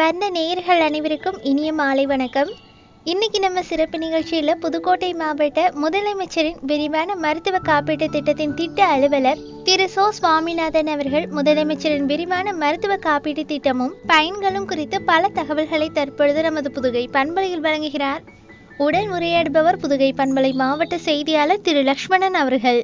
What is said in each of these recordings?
அன்பார்ந்த நேயர்கள் அனைவருக்கும் இனிய மாலை வணக்கம் இன்னைக்கு நம்ம சிறப்பு நிகழ்ச்சியில் புதுக்கோட்டை மாவட்ட முதலமைச்சரின் விரிவான மருத்துவ காப்பீட்டு திட்டத்தின் திட்ட அலுவலர் திரு சோ சுவாமிநாதன் அவர்கள் முதலமைச்சரின் விரிவான மருத்துவ காப்பீட்டு திட்டமும் பயன்களும் குறித்து பல தகவல்களை தற்பொழுது நமது புதுகை பண்பலையில் வழங்குகிறார் உடன் உரையாடுபவர் புதுகை பண்பலை மாவட்ட செய்தியாளர் திரு லக்ஷ்மணன் அவர்கள்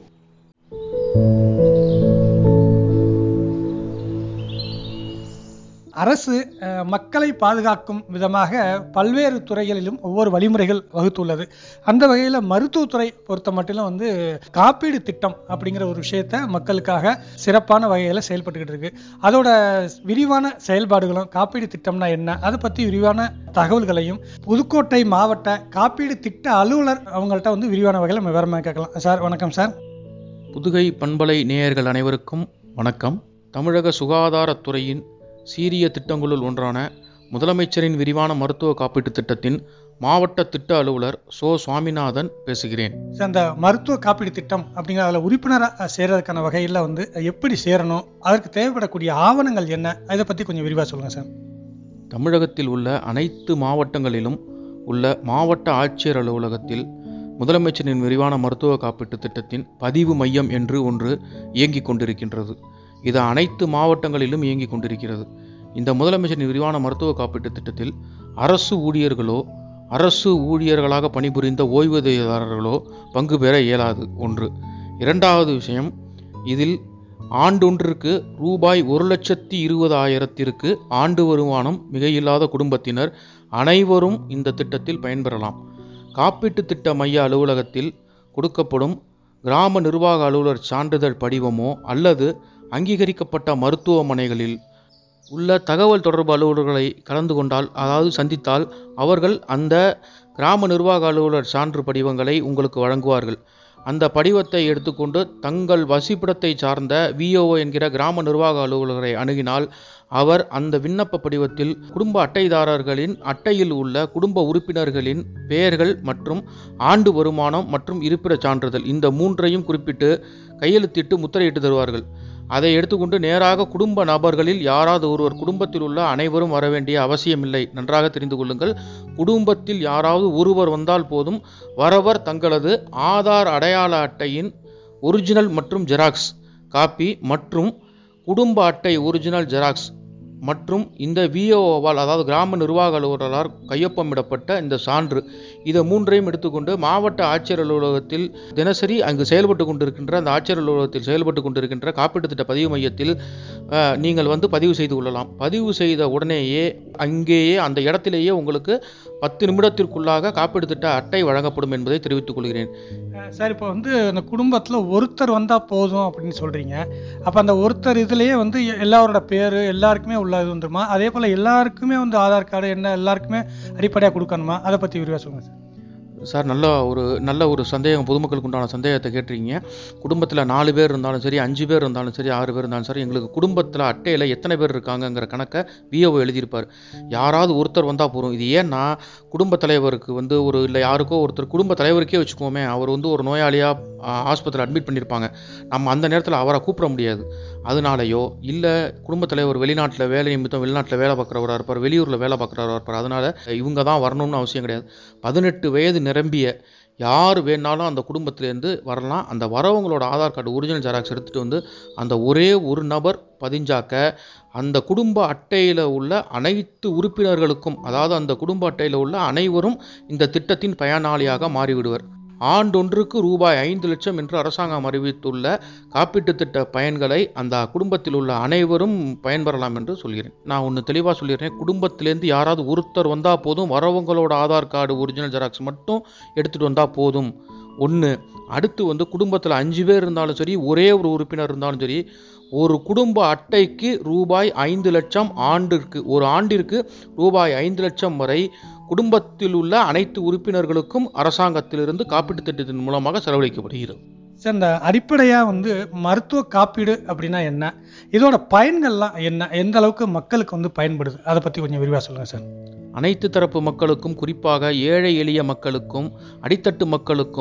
அரசு அஹ், மக்களை பாதுகாக்கும் விதமாக பல்வேறு துறைகளிலும் ஒவ்வொரு வழிமுறைகள் வகுத்துள்ளது அந்த வகையில் மருத்துவத்துறை பொறுத்த மட்டிலும் வந்து காப்பீடு திட்டம் அப்படிங்கிற ஒரு விஷயத்த மக்களுக்காக சிறப்பான வகையில் செயல்பட்டுக்கிட்டு இருக்கு அதோட விரிவான செயல்பாடுகளும் காப்பீடு திட்டம்னா என்ன அதை பற்றி விரிவான தகவல்களையும் புதுக்கோட்டை மாவட்ட காப்பீடு திட்ட அலுவலர் அவங்கள்ட்ட வந்து விரிவான வகையில் நம்ம விவரமாக கேட்கலாம் சார் வணக்கம் சார் புதுகை பண்பலை நேயர்கள் அனைவருக்கும் வணக்கம் தமிழக சுகாதாரத்துறையின் சீரிய திட்டங்களுள் ஒன்றான முதலமைச்சரின் விரிவான மருத்துவ காப்பீட்டுத் திட்டத்தின் மாவட்ட திட்ட அலுவலர் சோ சுவாமிநாதன் பேசுகிறேன் சார், அந்த மருத்துவ காப்பீடு திட்டம் அப்படிங்கிற அதில் உறுப்பினராக சேர்றதுக்கான வகையில் வந்து எப்படி சேரணும் அதற்கு தேவைப்படக்கூடிய ஆவணங்கள் என்ன அதை பற்றி கொஞ்சம் விரிவாக சொல்லுங்கள் சார் தமிழகத்தில் உள்ள அனைத்து மாவட்டங்களிலும் உள்ள மாவட்ட ஆட்சியர் அலுவலகத்தில் முதலமைச்சரின் விரிவான மருத்துவ காப்பீட்டுத் திட்டத்தின் பதிவு மையம் என்று ஒன்று இயங்கிக் கொண்டிருக்கின்றது இது அனைத்து மாவட்டங்களிலும் இயங்கிக் கொண்டிருக்கிறது இந்த முதலமைச்சரின் விரிவான மருத்துவ காப்பீட்டுத் திட்டத்தில் அரசு ஊழியர்களோ அரசு ஊழியர்களாக பணிபுரிந்த ஓய்வூதியதாரர்களோ பங்கு பெற இயலாது ஒன்று இரண்டாவது விஷயம் இதில் ஆண்டொன்றிற்கு ரூபாய் ஒரு லட்சத்தி இருபதாயிரத்திற்கு ஆண்டு வருமானம் மிகையில்லாத குடும்பத்தினர் அனைவரும் இந்த திட்டத்தில் பயன்பெறலாம் காப்பீட்டு திட்ட மைய அலுவலகத்தில் கொடுக்கப்படும் கிராம நிர்வாக அலுவலர் சான்றிதழ் படிவமோ அல்லது அங்கீகரிக்கப்பட்ட மருத்துவமனைகளில் உள்ள தகவல் தொடர்பு அலுவலர்களை கலந்து கொண்டால் அதாவது சந்தித்தால் அவர்கள் அந்த கிராம நிர்வாக அலுவலர் சான்று படிவங்களை உங்களுக்கு வழங்குவார்கள் அந்த படிவத்தை எடுத்துக்கொண்டு தங்கள் வசிப்பிடத்தை சார்ந்த விஓஓ என்கிற கிராம நிர்வாக அலுவலரை அணுகினால் அவர் அந்த விண்ணப்ப படிவத்தில் குடும்ப அட்டைதாரர்களின் அட்டையில் உள்ள குடும்ப உறுப்பினர்களின் பெயர்கள் மற்றும் ஆண்டு வருமானம் மற்றும் இருப்பிடச் சான்றிதழ் இந்த மூன்றையும் குறிப்பிட்டு கையெழுத்திட்டு முத்திரையிட்டு தருவார்கள் அதை எடுத்துக்கொண்டு நேராக குடும்ப நபர்களில் யாராவது ஒருவர் குடும்பத்தில் உள்ள அனைவரும் வர வேண்டிய அவசியமில்லை நன்றாக தெரிந்து கொள்ளுங்கள் குடும்பத்தில் யாராவது ஒருவர் வந்தால் போதும் வரவர் தங்களது ஆதார் அடையாள அட்டையின் ஒரிஜினல் மற்றும் ஜெராக்ஸ் காப்பி மற்றும் குடும்ப அட்டை ஒரிஜினல் ஜெராக்ஸ் மற்றும் இந்த விஓவால் அதாவது கிராம நிர்வாக அலுவலரால் கையொப்பமிடப்பட்ட இந்த சான்று இதை மூன்றையும் எடுத்துக்கொண்டு மாவட்ட ஆட்சியர் அலுவலகத்தில் தினசரி அங்கு செயல்பட்டு கொண்டிருக்கின்ற அந்த ஆட்சியர் அலுவலகத்தில் செயல்பட்டு கொண்டிருக்கின்ற காப்பீட்டு திட்ட பதிவு மையத்தில் அஹ், நீங்கள் வந்து பதிவு செய்து கொள்ளலாம் பதிவு செய்த உடனேயே அங்கேயே அந்த இடத்திலேயே உங்களுக்கு பத்து நிமிடத்திற்குள்ளாக காப்பீடு திட்ட அட்டை வழங்கப்படும் என்பதை தெரிவித்துக் கொள்கிறேன் அஹ் சார் இப்போ வந்து அந்த குடும்பத்தில் ஒருத்தர் வந்தால் போதும் அப்படின்னு சொல்கிறீங்க அப்போ அந்த ஒருத்தர் இதுலேயே வந்து எ- எல்லாரோட பேர் எல்லாருக்குமே உள்ள இது வந்துருமா அதே போல் எல்லாருக்குமே வந்து ஆதார் கார்டு என்ன எல்லாருக்குமே அடிப்படையாக கொடுக்கணுமா அதை பற்றி விரிவாக சொல்லுங்கள் சார் சார் நல்ல ஒரு நல்ல ஒரு சந்தேகம் பொதுமக்களுக்கு உண்டான சந்தேகத்தை கேட்டிருக்கீங்க குடும்பத்தில் நாலு பேர் இருந்தாலும் சரி அஞ்சு பேர் இருந்தாலும் சரி ஆறு பேர் இருந்தாலும் சரி எங்களுக்கு குடும்பத்தில் அட்டையில் எத்தனை பேர் இருக்காங்கங்கிற கணக்கை விஓ எழுதியிருப்பார் யாராவது ஒருத்தர் வந்தால் போதும் இது ஏன்னா குடும்ப தலைவருக்கு வந்து ஒரு இல்லை யாருக்கோ ஒருத்தர் குடும்ப தலைவருக்கே வச்சுக்கோமே அவர் வந்து ஒரு நோயாளியாக ஆஸ்பத்திரியில் அட்மிட் பண்ணியிருப்பாங்க நம்ம அந்த நேரத்தில் அவரை கூப்பிட முடியாது அதனாலயோ இல்லை குடும்ப தலைவர் வெளிநாட்டில் வேலை நிமித்தம் வெளிநாட்டில் வேலை பார்க்குறவராக இருப்பார் வெளியூரில் வேலை பார்க்குறவராக இருப்பார் அதனால இவங்க தான் வரணும்னு அவசியம் கிடையாது பதினெட்டு வயது நிரம்பிய யார் வேணாலும் அந்த குடும்பத்திலேருந்து வரலாம் அந்த வரவங்களோட ஆதார் கார்டு ஒரிஜினல் ஜெராக்ஸ் எடுத்துகிட்டு வந்து அந்த ஒரே ஒரு நபர் பதிஞ்சாக்க அந்த குடும்ப அட்டையில் உள்ள அனைத்து உறுப்பினர்களுக்கும் அதாவது அந்த குடும்ப அட்டையில் உள்ள அனைவரும் இந்த திட்டத்தின் பயனாளியாக மாறிவிடுவர் ஆண்டொன்றுக்கு ரூபாய் ஐந்து லட்சம் என்று அரசாங்கம் அறிவித்துள்ள காப்பீட்டுத் திட்ட பயன்களை அந்த குடும்பத்தில் உள்ள அனைவரும் பயன்பெறலாம் என்று சொல்கிறேன் நான் ஒன்று தெளிவாக சொல்லிடுறேன் குடும்பத்திலேருந்து யாராவது ஒருத்தர் வந்தால் போதும் வரவங்களோட ஆதார் கார்டு ஒரிஜினல் ஜெராக்ஸ் மட்டும் எடுத்துகிட்டு வந்தால் போதும் ஒன்று அடுத்து வந்து குடும்பத்தில் அஞ்சு பேர் இருந்தாலும் சரி ஒரே ஒரு உறுப்பினர் இருந்தாலும் சரி ஒரு குடும்ப அட்டைக்கு ரூபாய் ஐந்து லட்சம் ஆண்டிற்கு ஒரு ஆண்டிற்கு ரூபாய் ஐந்து லட்சம் வரை குடும்பத்தில் உள்ள அனைத்து உறுப்பினர்களுக்கும் அரசாங்கத்திலிருந்து காப்பீட்டுத் திட்டத்தின் மூலமாக செலவழிக்கப்படுகிறது சார் இந்த அடிப்படையாக வந்து மருத்துவ காப்பீடு அப்படின்னா என்ன இதோட பயன்கள்லாம் என்ன எந்த அளவுக்கு மக்களுக்கு வந்து பயன்படுது அதை பற்றி கொஞ்சம் விரிவாக சொல்லுங்கள் சார் அனைத்து தரப்பு மக்களுக்கும் குறிப்பாக ஏழை எளிய மக்களுக்கும் அடித்தட்டு மக்களுக்கும்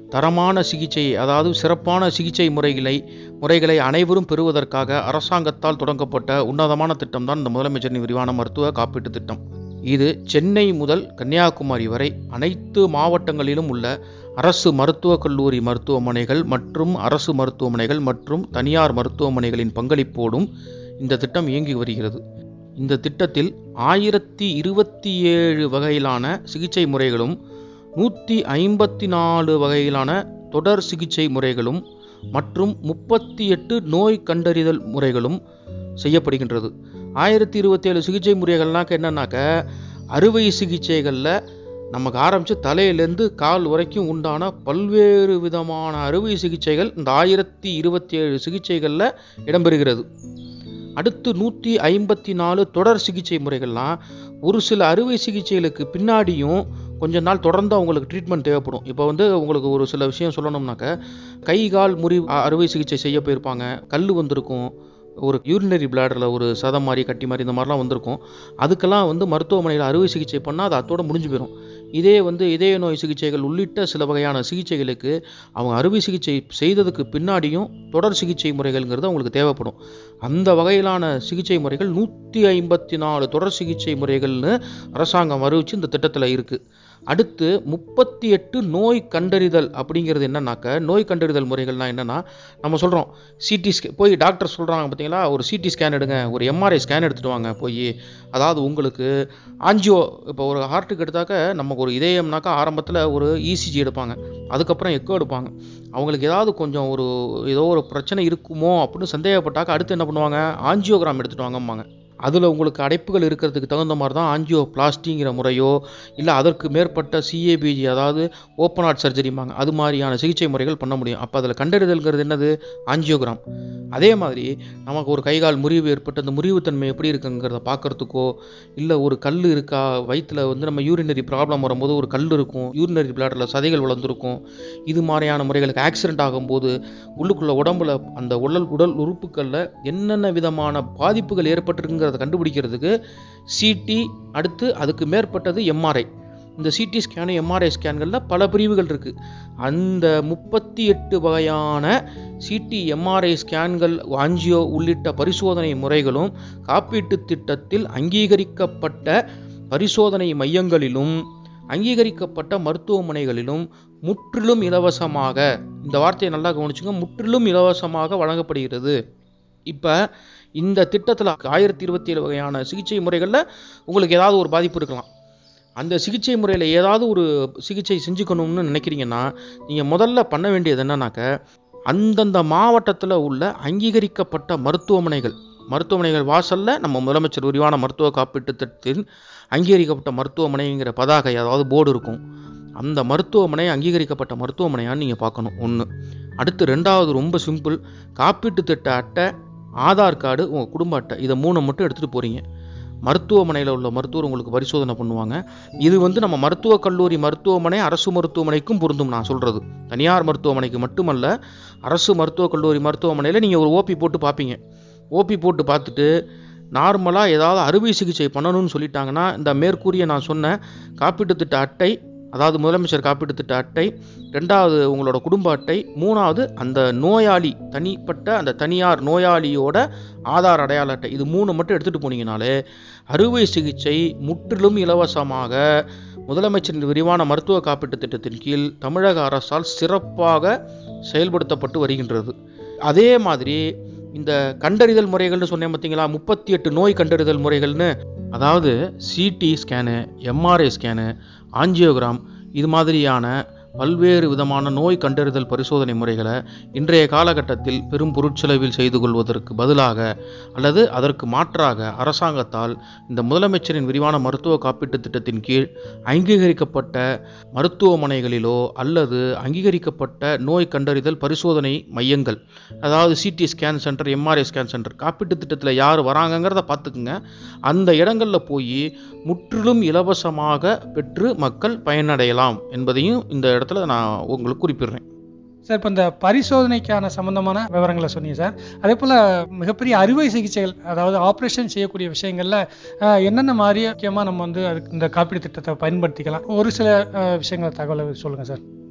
தரமான சிகிச்சை அதாவது சிறப்பான சிகிச்சை முறைகளை முறைகளை அனைவரும் பெறுவதற்காக அரசாங்கத்தால் தொடங்கப்பட்ட உன்னதமான திட்டம் தான் இந்த முதலமைச்சரின் விரிவான மருத்துவ காப்பீட்டு திட்டம் இது சென்னை முதல் கன்னியாகுமரி வரை அனைத்து மாவட்டங்களிலும் உள்ள அரசு மருத்துவக் கல்லூரி மருத்துவமனைகள் மற்றும் அரசு மருத்துவமனைகள் மற்றும் தனியார் மருத்துவமனைகளின் பங்களிப்போடும் இந்த திட்டம் இயங்கி வருகிறது இந்த திட்டத்தில் ஆயிரத்தி இருபத்தி ஏழு வகையிலான சிகிச்சை முறைகளும் நூற்றி ஐம்பத்தி நாலு வகையிலான தொடர் சிகிச்சை முறைகளும் மற்றும் முப்பத்தி எட்டு நோய் கண்டறிதல் முறைகளும் செய்யப்படுகின்றது ஆயிரத்தி இருபத்தேழு சிகிச்சை முறைகள்னாக்க என்னன்னாக்க அறுவை சிகிச்சைகளில் நமக்கு ஆரம்பித்து தலையிலேருந்து கால் வரைக்கும் உண்டான பல்வேறு விதமான அறுவை சிகிச்சைகள் இந்த ஆயிரத்தி இருபத்தி ஏழு சிகிச்சைகளில் இடம்பெறுகிறது அடுத்து நூற்றி ஐம்பத்தி நாலு தொடர் சிகிச்சை முறைகள்லாம் ஒரு சில அறுவை சிகிச்சைகளுக்கு பின்னாடியும் கொஞ்ச நாள் தொடர்ந்து அவங்களுக்கு ட்ரீட்மெண்ட் தேவைப்படும் இப்போ வந்து உங்களுக்கு ஒரு சில விஷயம் சொல்லணும்னாக்க கை கால் முறிவு அ- அறுவை சிகிச்சை செய்ய போயிருப்பாங்க கல் வந்திருக்கும் ஒரு யூரினரி பிளாடரில் ஒரு சதம் மாதிரி கட்டி மாதிரி இந்த மாதிரிலாம் வந்திருக்கும் அதுக்கெல்லாம் வந்து மருத்துவமனையில் அறுவை சிகிச்சை பண்ணால் அது அத்தோட முடிஞ்சு போயிடும் இதே வந்து இதய நோய் சிகிச்சைகள் உள்ளிட்ட சில வகையான சிகிச்சைகளுக்கு அவங்க அறுவை சிகிச்சை செய்ததுக்கு பின்னாடியும் தொடர் சிகிச்சை முறைகள்ங்கிறது அவங்களுக்கு தேவைப்படும் அந்த வகையிலான சிகிச்சை முறைகள் நூற்றி ஐம்பத்தி நாலு தொடர் சிகிச்சை முறைகள்னு அரசாங்கம் அறிவிச்சு இந்த திட்டத்தில் இருக்குது அடுத்து முப்பத்தி எட்டு நோய் கண்டறிதல் அப்படிங்கிறது என்னன்னாக்க நோய் கண்டறிதல் முறைகள்லாம் என்னன்னா நம்ம சொல்கிறோம் சிடி ஸ்கே போய் டாக்டர் சொல்கிறாங்க பார்த்தீங்களா ஒரு சிடி ஸ்கேன் எடுங்க ஒரு எம்ஆர்ஐ ஸ்கேன் எடுத்துகிட்டு வாங்க போய் அதாவது உங்களுக்கு ஆஞ்சியோ இப்போ ஒரு ஹார்ட்டுக்கு எடுத்தாக்க நமக்கு ஒரு இதயம்னாக்கா ஆரம்பத்தில் ஒரு இசிஜி எடுப்பாங்க அதுக்கப்புறம் எக்கோ எடுப்பாங்க அவங்களுக்கு ஏதாவது கொஞ்சம் ஒரு ஏதோ ஒரு பிரச்சனை இருக்குமோ அப்படின்னு சந்தேகப்பட்டாக்க அடுத்து என்ன பண்ணுவாங்க ஆஞ்சியோகிராம் எடுத்துகிட்டு வாங்கம்பாங்க அதில் உங்களுக்கு அடைப்புகள் இருக்கிறதுக்கு தகுந்த மாதிரி தான் ஆஞ்சியோ பிளாஸ்டிங்கிற முறையோ இல்லை அதற்கு மேற்பட்ட சிஏபிஜி அதாவது ஓப்பன் ஹார்ட் சர்ஜரிம்பாங்க அது மாதிரியான சிகிச்சை முறைகள் பண்ண முடியும் அப்போ அதில் கண்டறிதல்ங்கிறது என்னது ஆஞ்சியோகிராம் அதே மாதிரி நமக்கு ஒரு கைகால் முறிவு ஏற்பட்டு அந்த முறிவுத்தன்மை எப்படி இருக்குங்கிறத பார்க்கறதுக்கோ இல்லை ஒரு கல் இருக்கா வயிற்றில் வந்து நம்ம யூரினரி ப்ராப்ளம் வரும்போது ஒரு கல் இருக்கும் யூரினரி பிளாடரில் சதைகள் வளர்ந்துருக்கும் இது மாதிரியான முறைகளுக்கு ஆக்சிடென்ட் ஆகும்போது உள்ளுக்குள்ள உடம்புல அந்த உடல் உடல் உறுப்புகளில் என்னென்ன விதமான பாதிப்புகள் ஏற்பட்டிருக்குங்கிறத கண்டுபிடிக்கிறதுக்கு சிடி அடுத்து அதுக்கு மேற்பட்டது எம்ஆர்ஐ இந்த சிடி ஸ்கேனு எம்ஆர்ஐ ஸ்கேன்களில் பல பிரிவுகள் இருக்குது அந்த முப்பத்தி எட்டு வகையான சிடி எம்ஆர்ஐ ஸ்கேன்கள் ஆஞ்சியோ உள்ளிட்ட பரிசோதனை முறைகளும் காப்பீட்டுத் திட்டத்தில் அங்கீகரிக்கப்பட்ட பரிசோதனை மையங்களிலும் அங்கீகரிக்கப்பட்ட மருத்துவமனைகளிலும் முற்றிலும் இலவசமாக இந்த வார்த்தையை நல்லா கவனிச்சுங்க முற்றிலும் இலவசமாக வழங்கப்படுகிறது இப்போ இந்த திட்டத்தில் ஆயிரத்தி இருபத்தி ஏழு வகையான சிகிச்சை முறைகளில் உங்களுக்கு ஏதாவது ஒரு பாதிப்பு இருக்கலாம் அந்த சிகிச்சை முறையில் ஏதாவது ஒரு சிகிச்சை செஞ்சுக்கணும்னு நினைக்கிறீங்கன்னா நீங்கள் முதல்ல பண்ண வேண்டியது என்னன்னாக்க அந்தந்த மாவட்டத்தில் உள்ள அங்கீகரிக்கப்பட்ட மருத்துவமனைகள் மருத்துவமனைகள் வாசலில் நம்ம முதலமைச்சர் விரிவான மருத்துவ காப்பீட்டு திட்டத்தின் அங்கீகரிக்கப்பட்ட மருத்துவமனைங்கிற பதாகை அதாவது போர்டு இருக்கும் அந்த மருத்துவமனை அங்கீகரிக்கப்பட்ட மருத்துவமனையான்னு நீங்கள் பார்க்கணும் ஒன்று அடுத்து ரெண்டாவது ரொம்ப சிம்பிள் காப்பீட்டு திட்ட அட்டை ஆதார் கார்டு உங்கள் குடும்ப அட்டை இதை மூணை மட்டும் எடுத்துகிட்டு போகிறீங்க மருத்துவமனையில் உள்ள மருத்துவர் உங்களுக்கு பரிசோதனை பண்ணுவாங்க இது வந்து நம்ம மருத்துவக் கல்லூரி மருத்துவமனை அரசு மருத்துவமனைக்கும் பொருந்தும் நான் சொல்கிறது தனியார் மருத்துவமனைக்கு மட்டுமல்ல அரசு மருத்துவக் கல்லூரி மருத்துவமனையில் நீங்கள் ஒரு ஓபி போட்டு பார்ப்பீங்க ஓபி போட்டு பார்த்துட்டு நார்மலாக ஏதாவது அறுவை சிகிச்சை பண்ணணும்னு சொல்லிட்டாங்கன்னா இந்த மேற்கூறிய நான் சொன்ன காப்பீட்டுத் திட்ட அட்டை அதாவது முதலமைச்சர் காப்பீட்டுத் திட்ட அட்டை ரெண்டாவது உங்களோட குடும்ப அட்டை மூணாவது அந்த நோயாளி தனிப்பட்ட அந்த தனியார் நோயாளியோட ஆதார் அடையாள அட்டை இது மூணு மட்டும் எடுத்துகிட்டு போனீங்கனாலே அறுவை சிகிச்சை முற்றிலும் இலவசமாக முதலமைச்சரின் விரிவான மருத்துவ காப்பீட்டுத் திட்டத்தின் கீழ் தமிழக அரசால் சிறப்பாக செயல்படுத்தப்பட்டு வருகின்றது அதே மாதிரி இந்த கண்டறிதல் முறைகள்னு சொன்னேன் பார்த்தீங்களா முப்பத்தி எட்டு நோய் கண்டறிதல் முறைகள்னு அதாவது CT scan MRI scan angiogram இது மாதிரியான பல்வேறு விதமான நோய் கண்டறிதல் பரிசோதனை முறைகளை இன்றைய காலகட்டத்தில் பெரும் பொருட்செலவில் செய்து கொள்வதற்கு பதிலாக அல்லது அதற்கு மாற்றாக அரசாங்கத்தால் இந்த முதலமைச்சரின் விரிவான மருத்துவ காப்பீட்டுத் திட்டத்தின் கீழ் அங்கீகரிக்கப்பட்ட மருத்துவமனைகளிலோ அல்லது அங்கீகரிக்கப்பட்ட நோய் கண்டறிதல் பரிசோதனை மையங்கள் அதாவது CT scan centre MRI scan centre காப்பீட்டுத் திட்டத்தில் யார் வராங்கங்கிறத பார்த்துக்குங்க அந்த இடங்களில் போய் முற்றிலும் இலவசமாக பெற்று மக்கள் பயனடையலாம் என்பதையும் இந்த இடத்துல நான் உங்களுக்கு குறிப்பிடுறேன் சார் இப்போ இந்த பரிசோதனைக்கான சம்பந்தமான விவரங்களை சொன்னீங்க சார் அதே போல் மிகப்பெரிய அறுவை சிகிச்சைகள் அதாவது ஆப்ரேஷன் செய்யக்கூடிய விஷயங்களில் அஹ், என்னென்ன மாதிரி முக்கியமாக நம்ம வந்து அதுக்கு இந்த காப்பீடு திட்டத்தை பயன்படுத்திக்கலாம் ஒரு சில அஹ், விஷயங்கள் தகவலை சொல்லுங்கள் சார்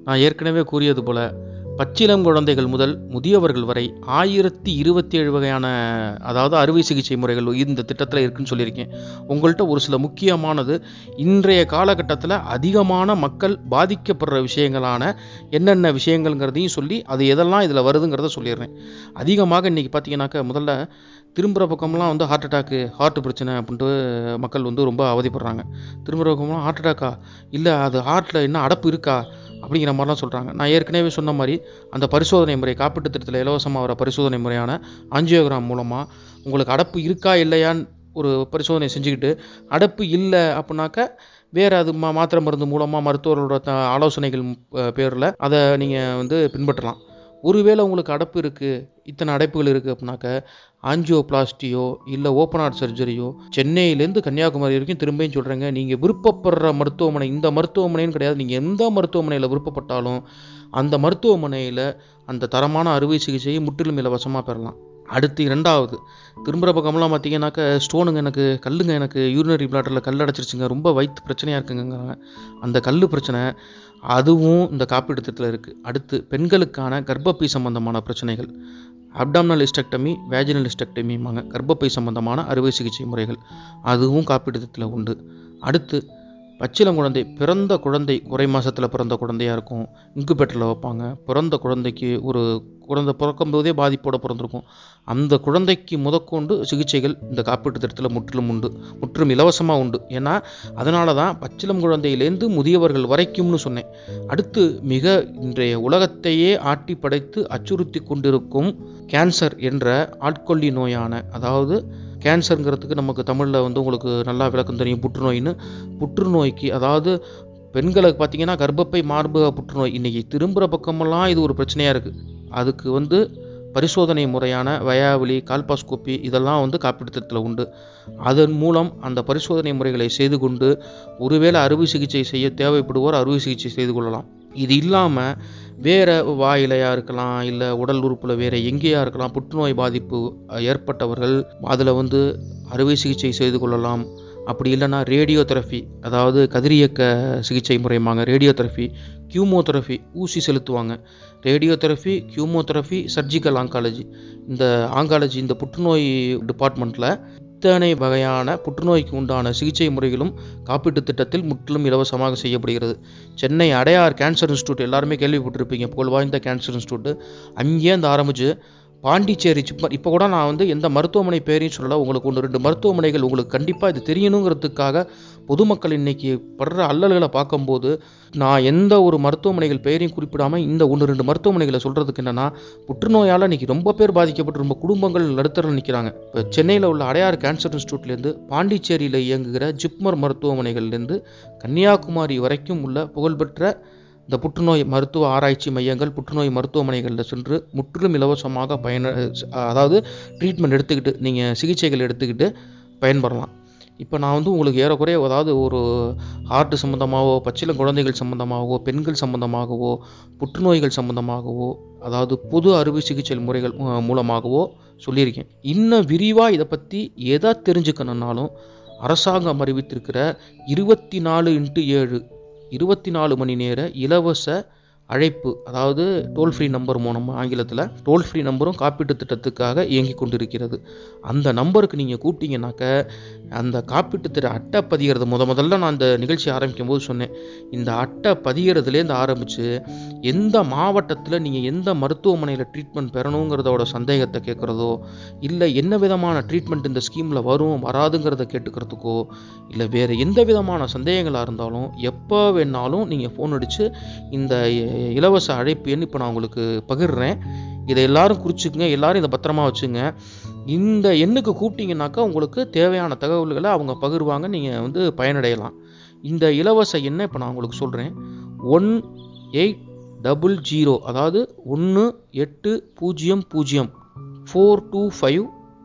நான் ஏற்கனவே கூறியது போல பச்சிளம் குழந்தைகள் முதல் முதியவர்கள் வரை ஆயிரத்தி இருபத்தி ஏழு வகையான அதாவது அறுவை சிகிச்சை முறைகள் இந்த திட்டத்தில் இருக்குன்னு சொல்லியிருக்கேன் உங்கள்கிட்ட ஒரு சில முக்கியமானது இன்றைய காலகட்டத்தில் அதிகமான மக்கள் பாதிக்கப்படுற விஷயங்களான என்னென்ன விஷயங்கள்ங்கிறதையும் சொல்லி அது எதெல்லாம் இதில் வருதுங்கிறத சொல்லிடுறேன் அதிகமாக இன்றைக்கி பார்த்தீங்கன்னாக்கா முதல்ல திரும்புகிற பக்கம்லாம் வந்து ஹார்ட் அட்டாக்கு ஹார்ட் பிரச்சனை அப்படின்ட்டு மக்கள் வந்து ரொம்ப அவதிப்படுறாங்க திரும்புகிற பக்கம்லாம் ஹார்ட் அட்டாக்கா இல்லை அது ஹார்ட்டில் என்ன அடப்பு இருக்கா அப்படிங்கிற மாதிரிலாம் சொல்கிறாங்க நான் ஏற்கனவே சொன்ன மாதிரி அந்த பரிசோதனை முறை காப்பீட்டு திட்டத்தில் இலவசமாக வர பரிசோதனை முறையான ஆஞ்சியோகிராம் மூலமாக உங்களுக்கு அடப்பு இருக்கா இல்லையான்னு ஒரு பரிசோதனை செஞ்சுக்கிட்டு அடப்பு இல்லை அப்படின்னாக்க வேறு அது மா மாத்திரை மருந்து மூலமாக மருத்துவர்களோட த ஆலோசனைகள் பேரில் அதை நீங்கள் வந்து பின்பற்றலாம் ஒருவேளை உங்களுக்கு அடப்பு இருக்குது இத்தனை அடைப்புகள் இருக்குது அப்படின்னாக்க ஆஞ்சியோபிளாஸ்டியோ இல்லை ஓப்பன் ஹார்ட் சர்ஜரியோ சென்னையிலேருந்து கன்னியாகுமரி வரைக்கும் திரும்பியும் சொல்கிறேங்க நீங்கள் விருப்பப்படுற மருத்துவமனை இந்த மருத்துவமனைன்னு கிடையாது நீங்கள் எந்த மருத்துவமனையில் விருப்பப்பட்டாலும் அந்த மருத்துவமனையில் அந்த தரமான அறுவை சிகிச்சையை முற்றிலும் இலவசமாக பெறலாம் அடுத்து இரண்டாவது திரும்புகிற பக்கம்லாம் பார்த்தீங்கன்னாக்க ஸ்டோனுங்க எனக்கு கல்லுங்க எனக்கு யூரினரி பிளாட்டரில் கல் அடைச்சிருச்சுங்க ரொம்ப வயிற்று பிரச்சனையாக இருக்குங்கிறாங்க அந்த கல் பிரச்சனை அதுவும் இந்த காப்பீடு திட்டத்தில் இருக்குது அடுத்து பெண்களுக்கான கர்ப்பப்பை சம்பந்தமான பிரச்சனைகள் அப்டாமினல் ஹிஸ்டெக்டமி வேஜினல் ஹிஸ்டெக்டமிம்பாங்க கர்ப்பப்பை சம்பந்தமான அறுவை சிகிச்சை முறைகள் அதுவும் காப்பீடு திட்டத்தில் உண்டு அடுத்து பச்சிளம் குழந்தை பிறந்த குழந்தை குறை மாசத்தில் பிறந்த குழந்தையா இருக்கும் இன்குபேட்டரில் வைப்பாங்க பிறந்த குழந்தைக்கு ஒரு குழந்தை பிறக்கும் போதே பாதிப்போட பிறந்திருக்கும் அந்த குழந்தைக்கு முதற்கொண்டு சிகிச்சைகள் இந்த காப்பீட்டு திட்டத்தில் முற்றிலும் உண்டு முற்றிலும் இலவசமாக உண்டு ஏன்னா அதனால தான் பச்சிளம் குழந்தையிலேருந்து முதியவர்கள் வரைக்கும்னு சொன்னேன் அடுத்து மிக இன்றைய உலகத்தையே ஆட்டி படைத்து அச்சுறுத்தி கொண்டிருக்கும் கேன்சர் என்ற ஆட்கொல்லி நோயான அதாவது கேன்சருங்கிறதுக்கு நமக்கு தமிழில் வந்து உங்களுக்கு நல்லா விளக்கம் தெரியும் புற்றுநோயின்னு புற்றுநோய்க்கு அதாவது பெண்களுக்கு பார்த்தீங்கன்னா கர்ப்பப்பை மார்பக புற்றுநோய் இன்றைக்கி திரும்புகிற பக்கமெல்லாம் இது ஒரு பிரச்சனையாக இருக்குது அதுக்கு வந்து பரிசோதனை முறையான வயாவலி கால்பாஸ்கோப்பி இதெல்லாம் வந்து காப்பீட்டு திட்டத்தில் உண்டு அதன் மூலம் அந்த பரிசோதனை முறைகளை செய்து கொண்டு ஒருவேளை அறுவை சிகிச்சை செய்ய தேவைப்படுவோர் அறுவை சிகிச்சை செய்து கொள்ளலாம் இது இல்லாமல் வேறு வாயிலையாக இருக்கலாம் இல்லை உடல் உறுப்பில் வேறு எங்கேயா இருக்கலாம் புற்றுநோய் பாதிப்பு ஏற்பட்டவர்கள் அதில் வந்து அறுவை சிகிச்சை செய்து கொள்ளலாம் அப்படி இல்லைன்னா ரேடியோதெரபி அதாவது கதிரியக்க சிகிச்சை முறைமாங்க ரேடியோதெரபி கியூமோதெரபி ஊசி செலுத்துவாங்க ரேடியோதெரபி கியூமோதெரபி சர்ஜிக்கல் ஆங்காலஜி இந்த ஆங்காலஜி இந்த புற்றுநோய் டிபார்ட்மெண்ட்டில் இத்தனை வகையான புற்றுநோய்க்கு உண்டான சிகிச்சை முறைகளும் காப்பீட்டு திட்டத்தில் முற்றிலும் இலவசமாக செய்யப்படுகிறது சென்னை அடையார் கேன்சர் இன்ஸ்டியூட் எல்லாருமே கேள்விப்பட்டிருப்பீங்க புகழ் வாய்ந்த கேன்சர் இன்ஸ்டியூட் அங்கேருந்து ஆரம்பித்து பாண்டிச்சேரி சிப்மர் இப்போ கூட நான் வந்து எந்த மருத்துவமனை பேரையும் சொல்லலை உங்களுக்கு ஒன்று ரெண்டு மருத்துவமனைகள் உங்களுக்கு கண்டிப்பாக இது தெரியணுங்கிறதுக்காக பொதுமக்கள் இன்னைக்கு படுற அல்லல்களை பார்க்கும்போது நான் எந்த ஒரு மருத்துவமனைகள் பெயரையும் குறிப்பிடாமல் இந்த ஒன்று ரெண்டு மருத்துவமனைகளை சொல்கிறதுக்கு என்னென்னா புற்றுநோயால் இன்னைக்கு ரொம்ப பேர் பாதிக்கப்பட்டு ரொம்ப குடும்பங்கள் நடுத்தரில் நிற்கிறாங்க இப்போ சென்னையில் உள்ள அடையார் கேன்சர் இன்ஸ்டியூட்லேருந்து பாண்டிச்சேரியில் இயங்குகிற ஜிப்மர் மருத்துவமனைகள்லேருந்து கன்னியாகுமரி வரைக்கும் உள்ள புகழ்பெற்ற இந்த புற்றுநோய் மருத்துவ ஆராய்ச்சி மையங்கள் புற்றுநோய் மருத்துவமனைகளில் சென்று முற்றிலும் இலவசமாக பயன அதாவது ட்ரீட்மெண்ட் எடுத்துக்கிட்டு நீங்கள் சிகிச்சைகள் எடுத்துக்கிட்டு பயன்பெறலாம் இப்போ நான் வந்து உங்களுக்கு ஏறக்குறைய அதாவது ஒரு ஹார்ட் சம்மந்தமாகவோ பச்சிளம் குழந்தைகள் சம்மந்தமாகவோ பெண்கள் சம்மந்தமாகவோ புற்றுநோய்கள் சம்மந்தமாகவோ அதாவது பொது அறுவை சிகிச்சை முறைகள் மூலமாகவோ சொல்லியிருக்கேன் இன்னும் விரிவாக இதை பற்றி எதை தெரிஞ்சுக்கணுன்னாலும் அரசாங்கம் அறிவித்திருக்கிற இருபத்தி நாலு இன்ட்டு ஏழு இருபத்தி நாலு மணி நேர இலவச அழைப்பு அதாவது டோல் ஃப்ரீ நம்பர் மூலம் ஆங்கிலத்தில் டோல் ஃப்ரீ நம்பரும் காப்பீட்டு திட்டத்துக்காக இயங்கி கொண்டிருக்கிறது அந்த நம்பருக்கு நீங்கள் கூப்பிட்டீங்கன்னாக்க அந்த காப்பீட்டு திட்ட அட்டை பதிகிறது முத முதல்ல நான் அந்த நிகழ்ச்சி ஆரம்பிக்கும் போது சொன்னேன் இந்த அட்டை பதிகிறதுலேருந்து ஆரம்பித்து எந்த மாவட்டத்தில் நீங்கள் எந்த மருத்துவமனையில் ட்ரீட்மெண்ட் பெறணுங்கிறதோட சந்தேகத்தை கேட்குறதோ இல்லை என்ன விதமான ட்ரீட்மெண்ட் இந்த ஸ்கீமில் வரும் வராதுங்கிறத கேட்டுக்கிறதுக்கோ இல்லை வேறு எந்த விதமான சந்தேகங்களாக இருந்தாலும் எப்போ வேணாலும் நீங்கள் ஃபோன் அடித்து இந்த இலவச அழைப்பு எண் இப்போ நான் உங்களுக்கு பகிர்றேன் இதை எல்லாரும் குறிச்சுக்குங்க எல்லாரும் இதை பத்திரமா வச்சுங்க இந்த எண்ணுக்கு கூப்பிட்டீங்கன்னாக்கா உங்களுக்கு தேவையான தகவல்களை அவங்க பகிர்வாங்க நீங்கள் வந்து பயனடையலாம் இந்த இலவச எண்ணை இப்போ நான் உங்களுக்கு சொல்கிறேன் ஒன் எயிட் டபுள் ஜீரோ அதாவது ஒன்று எட்டு பூஜ்ஜியம் பூஜ்ஜியம் four two five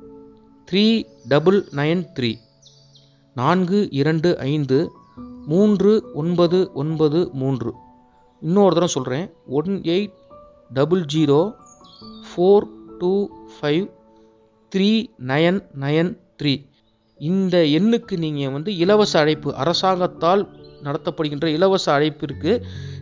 three double nine three நான்கு இரண்டு ஐந்து மூன்று ஒன்பது ஒன்பது மூன்று இன்னொரு தடவை சொல்கிறேன் one eight double zero four two five three nine nine three இந்த எண்ணுக்கு நீங்கள் வந்து இலவச அழைப்பு அரசாங்கத்தால் நடத்தப்படுகின்ற இலவச அழைப்பிற்கு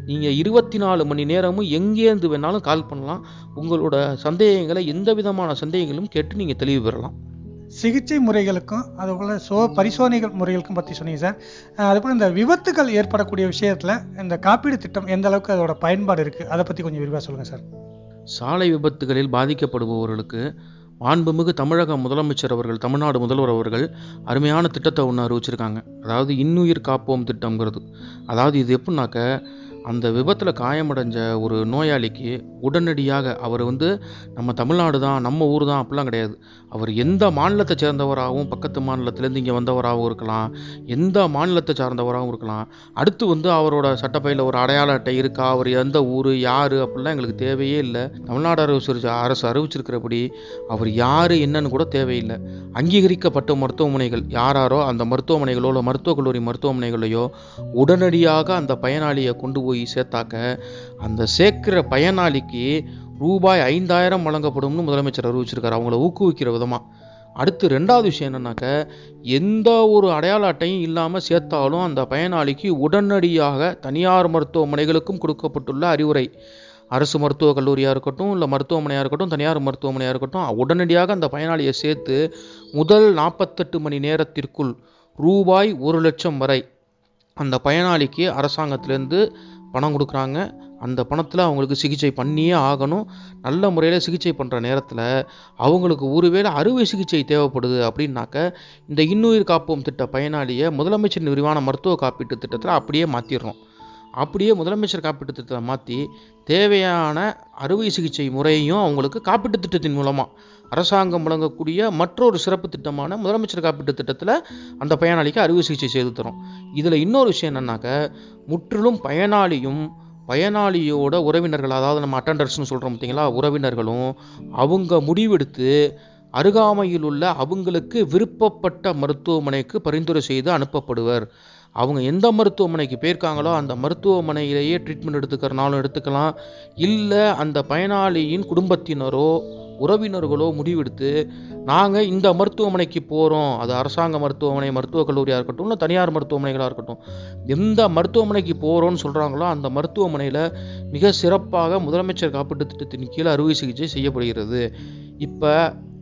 நீங்கள் இருபத்தி நாலு மணி நேரமும் எங்கேருந்து வேணாலும் கால் பண்ணலாம் உங்களோட சந்தேகங்களை எந்த விதமான சந்தேகங்களும் கேட்டு நீங்கள் தெளிவு பெறலாம் சிகிச்சை முறைகளுக்கும் அதுபோல் சோ பரிசோதனைகள் முறைகளுக்கும் பற்றி சொன்னீங்க சார் அஹ் அதுபோல் இந்த விபத்துகள் ஏற்படக்கூடிய விஷயத்தில் இந்த காப்பீடு திட்டம் எந்த அளவுக்கு அதோட பயன்பாடு இருக்குது அதை பற்றி கொஞ்சம் விரிவாக சொல்லுங்கள் சார் சாலை விபத்துகளில் பாதிக்கப்படுபவர்களுக்கு மாண்புமிகு தமிழக முதலமைச்சர் அவர்கள் தமிழ்நாடு முதல்வர் அவர்கள் அருமையான திட்டத்தை ஒன்று அறிவிச்சிருக்காங்க அதாவது இன்னுயிர் காப்போம் திட்டம்ங்கிறது அதாவது இது எப்படின்னாக்க அந்த விபத்தில் காயமடைஞ்ச ஒரு நோயாளிக்கு உடனடியாக அவர் வந்து நம்ம தமிழ்நாடு தான் நம்ம ஊர் தான் அப்படிலாம் கிடையாது அவர் எந்த மாநிலத்தை சேர்ந்தவராகவும் பக்கத்து மாநிலத்திலேருந்து இங்கே வந்தவராகவும் இருக்கலாம் எந்த மாநிலத்தை சார்ந்தவராகவும் இருக்கலாம் அடுத்து வந்து அவரோட சட்டப்பையில் ஒரு அடையாள அட்டை இருக்கா அவர் எந்த ஊர் யார் அப்படிலாம் எங்களுக்கு தேவையே இல்லை தமிழ்நாடு அரசு அரசு அறிவிச்சிருக்கிறபடி அவர் யார் என்னன்னு கூட தேவையில்லை அங்கீகரிக்கப்பட்ட மருத்துவமனைகள் யாராரோ அந்த மருத்துவமனைகளோ இல்லை மருத்துவக் கல்லூரி மருத்துவமனைகளையோ உடனடியாக அந்த பயனாளியை கொண்டு போய் சேர்த்தாக்க அந்த சேர்க்கிற பயனாளிக்கு ரூபாய் ஐந்தாயிரம் வழங்கப்படும்னு முதலமைச்சர் அறிவிச்சிருக்காரு அவங்கள ஊக்குவிக்கிற விதமாக அடுத்து ரெண்டாவது விஷயம் என்னன்னாக்க எந்த ஒரு அடையாள அட்டையும் இல்லாமல் சேர்த்தாலும் அந்த பயனாளிக்கு உடனடியாக தனியார் மருத்துவமனைகளுக்கும் கொடுக்கப்பட்டுள்ள அறிவுரை அரசு மருத்துவக் கல்லூரியாக இருக்கட்டும் இல்லை மருத்துவமனையாக இருக்கட்டும் தனியார் மருத்துவமனையாக இருக்கட்டும் உடனடியாக அந்த பயனாளியை சேர்த்து முதல் நாற்பத்தெட்டு மணி நேரத்திற்குள் ரூபாய் ஒரு லட்சம் வரை அந்த பயனாளிக்கு அரசாங்கத்திலேருந்து பணம் கொடுக்குறாங்க அந்த பணத்தில் அவங்களுக்கு சிகிச்சை பண்ணியே ஆகணும் நல்ல முறையில் சிகிச்சை பண்ணுற நேரத்தில் அவங்களுக்கு ஒருவேளை அறுவை சிகிச்சை தேவைப்படுது அப்படின்னாக்க இந்த இன்னுயிர் காப்போம் திட்ட பயனாளியை முதலமைச்சரின் விரிவான மருத்துவ காப்பீட்டு திட்டத்தில் அப்படியே மாற்றிடுறோம் அப்படியே முதலமைச்சர் காப்பீட்டு திட்டத்தை மாற்றி தேவையான அறுவை சிகிச்சை முறையையும் அவங்களுக்கு காப்பீட்டு திட்டத்தின் மூலமாக அரசாங்கம் வழங்கக்கூடிய மற்றொரு சிறப்பு திட்டமான முதலமைச்சர் காப்பீட்டு திட்டத்தில் அந்த பயனாளிக்கு அறுவை சிகிச்சை செய்து தரும் இதில் இன்னொரு விஷயம் என்னன்னாக்க முற்றிலும் பயனாளியும் பயனாளியோட உறவினர்கள் அதாவது நம்ம அட்டண்டர்ஸ்னு சொல்கிறோம் பார்த்தீங்களா உறவினர்களும் அவங்க முடிவெடுத்து அருகாமையில் உள்ள அவங்களுக்கு விருப்பப்பட்ட மருத்துவமனைக்கு பரிந்துரை செய்து அனுப்பப்படுவர் அவங்க எந்த மருத்துவமனைக்கு போயிருக்காங்களோ அந்த மருத்துவமனையிலேயே ட்ரீட்மெண்ட் எடுத்துக்கிறனாலும் எடுத்துக்கலாம் இல்லை அந்த பயனாளியின் குடும்பத்தினரோ உறவினர்களோ முடிவெடுத்து நாங்கள் இந்த மருத்துவமனைக்கு போகிறோம் அது அரசாங்க மருத்துவமனை மருத்துவக் கல்லூரியாக இருக்கட்டும் இல்லை தனியார் மருத்துவமனைகளாக இருக்கட்டும் எந்த மருத்துவமனைக்கு போகிறோன்னு சொல்கிறாங்களோ அந்த மருத்துவமனையில் மிக சிறப்பாக முதலமைச்சர் காப்பீட்டு திட்டத்தின் கீழே அறுவை சிகிச்சை செய்யப்படுகிறது இப்போ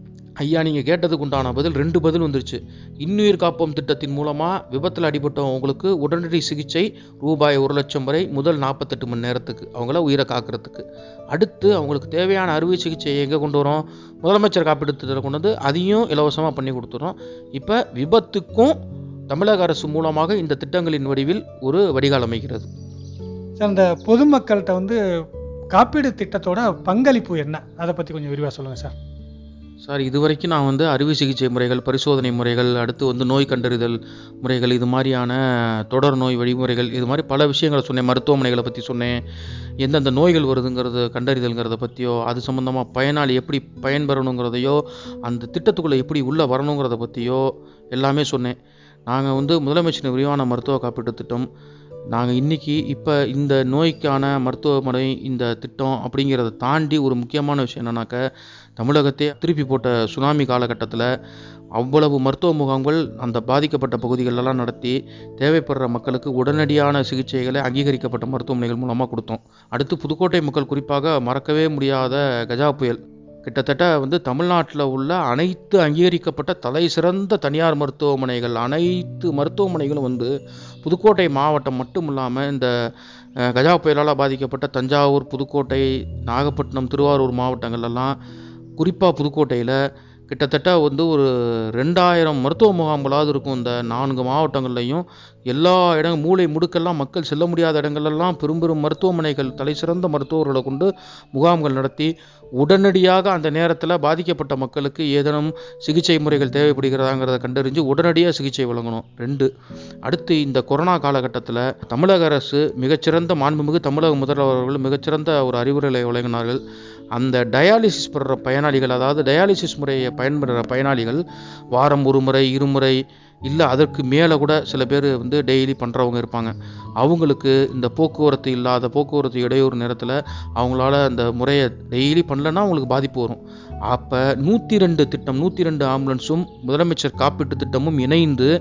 ஐயா நீங்கள் கேட்டதுக்கு உண்டான பதில் ரெண்டு பதில் வந்துருச்சு இன்னுயிர் காப்போம் திட்டத்தின் மூலமாக விபத்தில் அடிபட்டவங்களுக்கு உடனடி சிகிச்சை ரூபாய் ஒரு லட்சம் வரை முதல் நாற்பத்தெட்டு மணி நேரத்துக்கு அவங்கள உயிரை காக்கிறதுக்கு அடுத்து அவங்களுக்கு தேவையான அறுவை சிகிச்சையை எங்கே கொண்டு வரோம் முதலமைச்சர் காப்பீட்டு திட்டத்தில் கொண்டு வந்து அதையும் இலவசமாக பண்ணி கொடுத்துறோம் இப்போ விபத்துக்கும் தமிழக அரசு மூலமாக இந்த திட்டங்களின் வடிவில் ஒரு வடிகால் அமைகிறது சார் இந்த பொதுமக்கள்கிட்ட வந்து காப்பீடு திட்டத்தோட பங்களிப்பு என்ன அதை பற்றி கொஞ்சம் விரிவாக சொல்லுங்கள் சார் சார் இதுவரைக்கும் நான் வந்து அறுவை சிகிச்சை முறைகள் பரிசோதனை முறைகள் அடுத்து வந்து நோய் கண்டறிதல் முறைகள் இது மாதிரியான தொடர் நோய் வழிமுறைகள் இது மாதிரி பல விஷயங்களை சொன்னேன் மருத்துவமனைகளை பற்றி சொன்னேன் எந்தெந்த நோய்கள் வருதுங்கிறது கண்டறிதல்ங்கிறத பற்றியோ அது சம்மந்தமாக பயனாளி எப்படி பயன்பெறணுங்கிறதையோ அந்த திட்டத்துக்குள்ளே எப்படி உள்ளே வரணுங்கிறத பற்றியோ எல்லாமே சொன்னேன் நாங்கள் வந்து முதலமைச்சரின் விரிவான மருத்துவ காப்பீட்டு திட்டம் நாங்கள் இன்றைக்கி இப்போ இந்த நோய்க்கான மருத்துவமனை இந்த திட்டம் அப்படிங்கிறத தாண்டி ஒரு முக்கியமான விஷயம் என்னன்னாக்க தமிழகத்தை திருப்பி போட்ட சுனாமி காலகட்டத்தில் அவ்வளவு மருத்துவ முகாம்கள் அந்த பாதிக்கப்பட்ட பகுதிகளெல்லாம் நடத்தி தேவைப்படுற மக்களுக்கு உடனடியான சிகிச்சைகளை அங்கீகரிக்கப்பட்ட மருத்துவமனைகள் மூலமாக கொடுத்தோம் அடுத்து புதுக்கோட்டை மக்கள் குறிப்பாக மறக்கவே முடியாத கஜா புயல் கிட்டத்தட்ட வந்து தமிழ்நாட்டில் உள்ள அனைத்து அங்கீகரிக்கப்பட்ட தலை சிறந்த தனியார் மருத்துவமனைகள் அனைத்து மருத்துவமனைகளும் வந்து புதுக்கோட்டை மாவட்டம் மட்டும் இல்லாமல் இந்த அஹ், கஜா புயலால் பாதிக்கப்பட்ட தஞ்சாவூர் புதுக்கோட்டை நாகப்பட்டினம் திருவாரூர் மாவட்டங்கள்லாம் குறிப்பாக புதுக்கோட்டையில் கிட்டத்தட்ட வந்து ஒரு ரெண்டாயிரம் மருத்துவ முகாம்களாவது இருக்கும் இந்த நான்கு மாவட்டங்கள்லையும் எல்லா இடம் மூளை முடுக்கெல்லாம் மக்கள் செல்ல முடியாத இடங்கள்லாம் பெரும் பெரும் மருத்துவமனைகள் தலைசிறந்த மருத்துவர்களை கொண்டு முகாம்கள் நடத்தி உடனடியாக அந்த நேரத்தில் பாதிக்கப்பட்ட மக்களுக்கு ஏதேனும் சிகிச்சை முறைகள் தேவைப்படுகிறதாங்கிறத கண்டறிஞ்சு உடனடியாக சிகிச்சை வழங்கணும் ரெண்டு அடுத்து இந்த கொரோனா காலகட்டத்தில் தமிழக அரசு மிகச்சிறந்த மாண்புமிகு தமிழக முதல்வர் அவர்கள் மிகச்சிறந்த ஒரு அறிவுரைகளை வழங்கினார்கள் அந்த டயாலிசிஸ் பெறுற பயனாளிகள் அதாவது டயாலிசிஸ் முறையை பயன்படுற பயனாளிகள் வாரம் ஒரு முறை இருமுறை இல்லை அதற்கு மேலே கூட சில பேர் வந்து டெய்லி பண்ணுறவங்க இருப்பாங்க அவங்களுக்கு இந்த போக்குவரத்து இல்லாத போக்குவரத்து இடையூறு நேரத்தில் அவங்களால அந்த முறையை டெய்லி பண்ணலன்னா அவங்களுக்கு பாதிப்பு வரும் அப்போ நூற்றி ரெண்டு திட்டம் நூற்றி ரெண்டு ஆம்புலன்ஸும் முதலமைச்சர் காப்பீட்டு திட்டமும் இணைந்து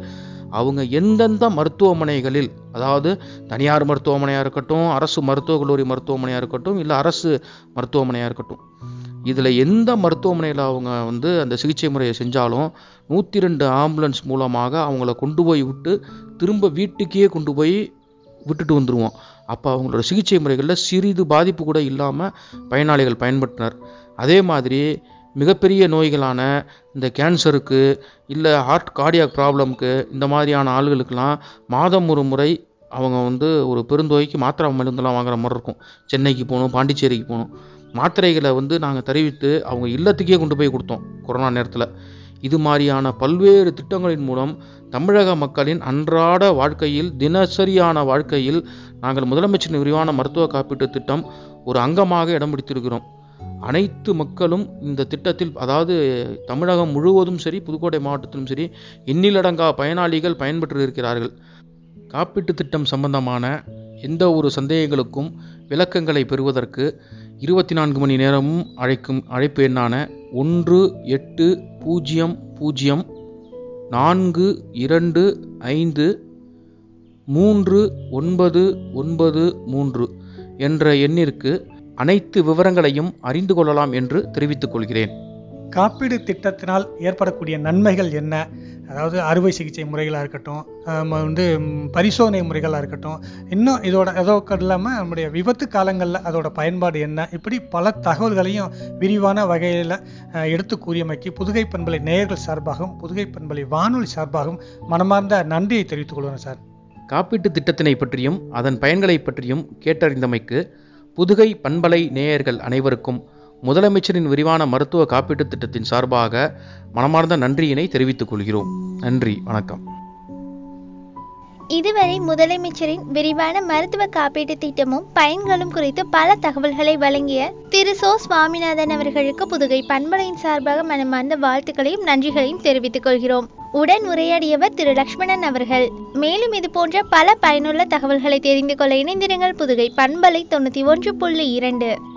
அவங்க எந்தெந்த மருத்துவமனைகளில் அதாவது தனியார் மருத்துவமனையாக இருக்கட்டும் அரசு மருத்துவக் கல்லூரி மருத்துவமனையாக இருக்கட்டும் இல்லை அரசு மருத்துவமனையாக இருக்கட்டும் இதில் எந்த மருத்துவமனையில் அவங்க வந்து அந்த சிகிச்சை முறையை செஞ்சாலும் நூற்றி ரெண்டு ஆம்புலன்ஸ் மூலமாக அவங்கள கொண்டு போய் விட்டு திரும்ப வீட்டுக்கே கொண்டு போய் விட்டுட்டு வந்துடுவோம் அப்போ அவங்களோட சிகிச்சை முறைகளில் சிறிது பாதிப்பு கூட இல்லாமல் பயனாளிகள் பயன்படுத்தினர் அதே மாதிரி மிகப்பெரிய நோய்களான இந்த கேன்சருக்கு இல்லை ஹார்ட் கார்டியாக் ப்ராப்ளம்க்கு இந்த மாதிரியான ஆளுகளுக்கெல்லாம் மாதம் ஒரு முறை அவங்க வந்து ஒரு பெருந்தொகைக்கு மாத்திரை மருந்தெல்லாம் வாங்குற மாதிரி இருக்கும் சென்னைக்கு போகணும் பாண்டிச்சேரிக்கு போகணும் மாத்திரைகளை வந்து நாங்கள் தெரிவித்து அவங்க இல்லத்துக்கே கொண்டு போய் கொடுத்தோம் கொரோனா நேரத்தில் இது மாதிரியான பல்வேறு திட்டங்களின் மூலம் தமிழக மக்களின் அன்றாட வாழ்க்கையில் தினசரியான வாழ்க்கையில் நாங்கள் முதலமைச்சரின் விரிவான மருத்துவ காப்பீட்டு திட்டம் ஒரு அங்கமாக இடம் பிடித்திருக்கிறோம் அனைத்து மக்களும் இந்த திட்டத்தில் அதாவது தமிழகம் முழுவதும் சரி புதுக்கோட்டை மாவட்டத்திலும் சரி எண்ணிலடங்கா பயனாளிகள் பயன்பெற்று இருக்கிறார்கள் காப்பீட்டு திட்டம் சம்பந்தமான எந்த ஒரு சந்தேகங்களுக்கும் விளக்கங்களை பெறுவதற்கு இருபத்தி நான்கு மணி நேரமும் அழைக்கும் அழைப்பு எண்ணான ஒன்று எட்டு பூஜ்ஜியம் பூஜ்ஜியம் நான்கு இரண்டு ஐந்து மூன்று ஒன்பது ஒன்பது மூன்று என்ற எண்ணிற்கு அனைத்து விவரங்களையும் அறிந்து கொள்ளலாம் என்று தெரிவித்துக் கொள்கிறேன் காப்பீடு திட்டத்தினால் ஏற்படக்கூடிய நன்மைகள் என்ன அதாவது அறுவை சிகிச்சை முறைகளாக இருக்கட்டும் ஆம், வந்து ம், பரிசோதனை முறைகளாக இருக்கட்டும் இன்னும் இதோட அதோட இல்லாமல் நம்முடைய விபத்து காலங்களில் அதோட பயன்பாடு என்ன இப்படி பல தகவல்களையும் விரிவான வகையில் எடுத்து கூறியமைக்கு புதுகை பண்பலை நேயர்கள் சார்பாகவும் புதுகை பண்பலை வானொலி சார்பாகவும் மனமார்ந்த நன்றியை தெரிவித்துக் கொள்கிறேன் சார் காப்பீட்டு திட்டத்தினை பற்றியும் அதன் பயன்களை பற்றியும் கேட்டறிந்தமைக்கு புதுகை பண்பலை நேயர்கள் அனைவருக்கும் முதலமைச்சரின் விரிவான மருத்துவ காப்பீட்டுத் திட்டத்தின் சார்பாக மனமார்ந்த நன்றியினை தெரிவித்துக் கொள்கிறோம் நன்றி வணக்கம் இதுவரை முதலமைச்சரின் விரிவான மருத்துவ காப்பீட்டு திட்டமும் பயன்களும் குறித்து பல தகவல்களை வழங்கிய திரு சோ சுவாமிநாதன் அவர்களுக்கு புதுகை பண்பலையின் சார்பாக மனமார்ந்த வாழ்த்துக்களையும் நன்றிகளையும் தெரிவித்துக் கொள்கிறோம் உடன் உரையாடியவர் திரு லக்ஷ்மணன் அவர்கள் மேலும் இது போன்ற பல பயனுள்ள தகவல்களை தெரிந்து கொள்ள இணைந்திருங்கள் புதுகை பண்பலை தொண்ணூற்றி ஒன்று புள்ளி இரண்டு